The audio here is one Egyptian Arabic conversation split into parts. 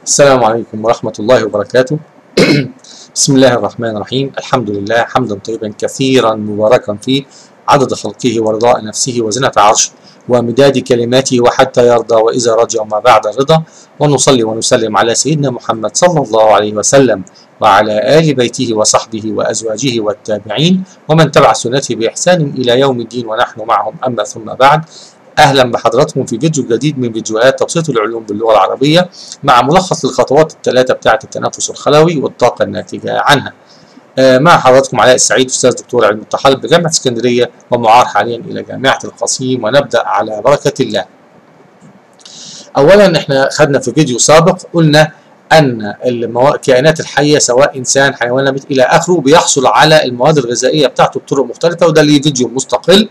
السلام عليكم ورحمة الله وبركاته بسم الله الرحمن الرحيم الحمد لله حمدا طيبا كثيرا مباركا فيه عدد خلقه ورضاء نفسه وزنة عرشه ومداد كلماته وحتى يرضى وإذا رجع ما بعد الرضا ونصلي ونسلم على سيدنا محمد صلى الله عليه وسلم وعلى آل بيته وصحبه وأزواجه والتابعين ومن تبع سنته بإحسان إلى يوم الدين ونحن معهم أما ثم بعد اهلا بحضراتكم في فيديو جديد من فيديوهات تبسيط العلوم باللغه العربيه مع ملخص للخطوات الثلاثه بتاعه التنفس الخلوي والطاقه الناتجه عنها. مع حضراتكم علاء السعيد استاذ دكتور علم الطحالب بجامعه اسكندريه ومعار حاليا الى جامعه القصيم ونبدا على بركه الله. اولا احنا خدنا في فيديو سابق قلنا ان الكائنات الحيه سواء انسان حيوان نبات الى اخره بيحصل على المواد الغذائيه بتاعته بطرق مختلفه وده ليه فيديو مستقل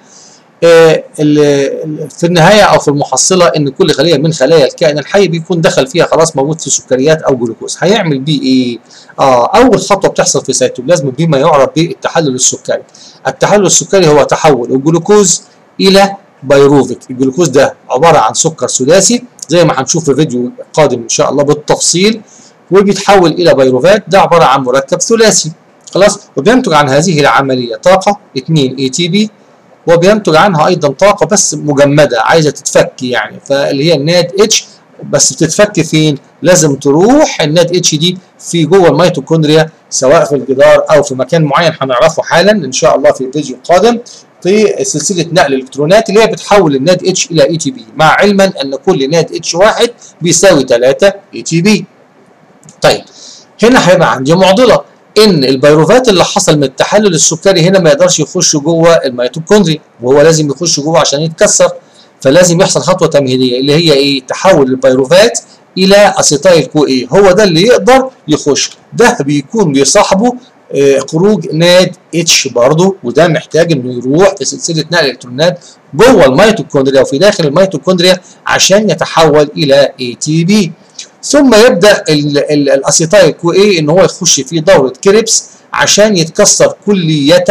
في النهايه او في المحصله ان كل خليه من خلايا الكائن الحي بيكون دخل فيها خلاص موجود في سكريات او جلوكوز هيعمل بيه ايه اه اول خطوه بتحصل في سيتوبلازم بما يعرف بالتحلل السكري التحلل السكري هو تحول الجلوكوز الى بيروفيك الجلوكوز ده عباره عن سكر ثلاثي زي ما هنشوف في فيديو قادم ان شاء الله بالتفصيل وبيتحول الى بيروفات ده عباره عن مركب ثلاثي خلاص وبينتج عن هذه العمليه طاقه 2 اي تي بي وبينتج عنها ايضا طاقه بس مجمده عايزه تتفك يعني فاللي هي الناد اتش بس بتتفك فين؟ لازم تروح الناد اتش دي في جوه الميتوكوندريا سواء في الجدار او في مكان معين هنعرفه حالا ان شاء الله في فيديو قادم في سلسله نقل الالكترونات اللي هي بتحول الناد اتش الى اي تي بي مع علما ان كل ناد اتش واحد بيساوي 3 اي تي بي. طيب هنا هيبقى عندي معضله ان البيروفات اللي حصل من التحلل السكري هنا ما يقدرش يخش جوه الميتوكوندريا وهو لازم يخش جوه عشان يتكسر فلازم يحصل خطوه تمهيديه اللي هي ايه تحول البيروفات الى اسيتايل كو ايه هو ده اللي يقدر يخش ده بيكون بيصاحبه آه خروج ناد اتش برضه وده محتاج انه يروح في سلسله نقل الالكترونات جوه الميتوكوندريا وفي داخل الميتوكوندريا عشان يتحول الى اي تي بي ثم يبدا الاسيتايل كو اي ان هو يخش في دوره كريبس عشان يتكسر كليه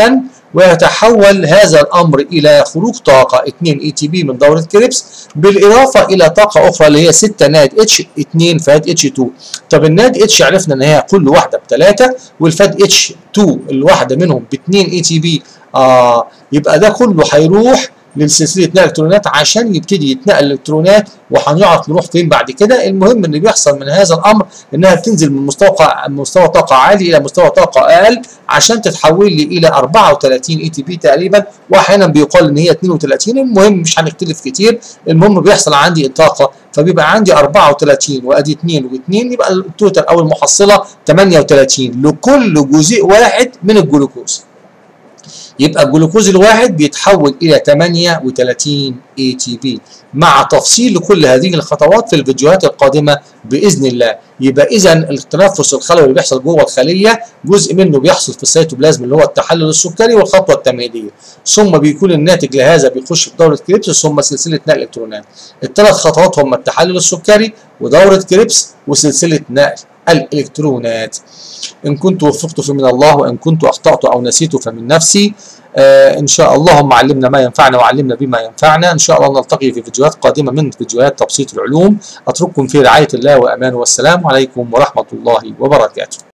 ويتحول هذا الامر الى خروج طاقه 2 اي تي بي من دوره كريبس بالاضافه الى طاقه اخرى اللي هي 6 ناد اتش 2 فاد اتش 2 طب الناد اتش عرفنا ان هي كل واحده بثلاثه والفاد اتش 2 الواحده منهم ب 2 اي تي بي آه يبقى ده كله هيروح للسلسله نقل الالكترونات عشان يبتدي يتنقل الالكترونات وهنعرف نروح فين بعد كده المهم ان بيحصل من هذا الامر انها بتنزل من مستوى مستوى طاقه عالي الى مستوى طاقه اقل عشان تتحول لي الى 34 اي تي بي تقريبا واحيانا بيقال ان هي 32 المهم مش هنختلف كتير المهم بيحصل عندي الطاقه فبيبقى عندي 34 وادي 2 و2 يبقى التوتال او المحصله 38 لكل جزيء واحد من الجلوكوز يبقى الجلوكوز الواحد بيتحول الى 38 اي تي بي مع تفصيل لكل هذه الخطوات في الفيديوهات القادمه باذن الله يبقى اذا التنفس الخلوي اللي بيحصل جوه الخليه جزء منه بيحصل في السيتوبلازم اللي هو التحلل السكري والخطوه التمهيديه ثم بيكون الناتج لهذا بيخش في دوره كريبس ثم سلسله نقل الالكترونات الثلاث خطوات هم التحلل السكري ودوره كريبس وسلسله نقل الالكترونات ان كنت وفقت فمن الله وان كنت اخطات او نسيت فمن نفسي آه ان شاء الله اللهم علمنا ما ينفعنا وعلمنا بما ينفعنا ان شاء الله نلتقي في فيديوهات قادمه من فيديوهات تبسيط العلوم اترككم في رعايه الله وامانه والسلام عليكم ورحمه الله وبركاته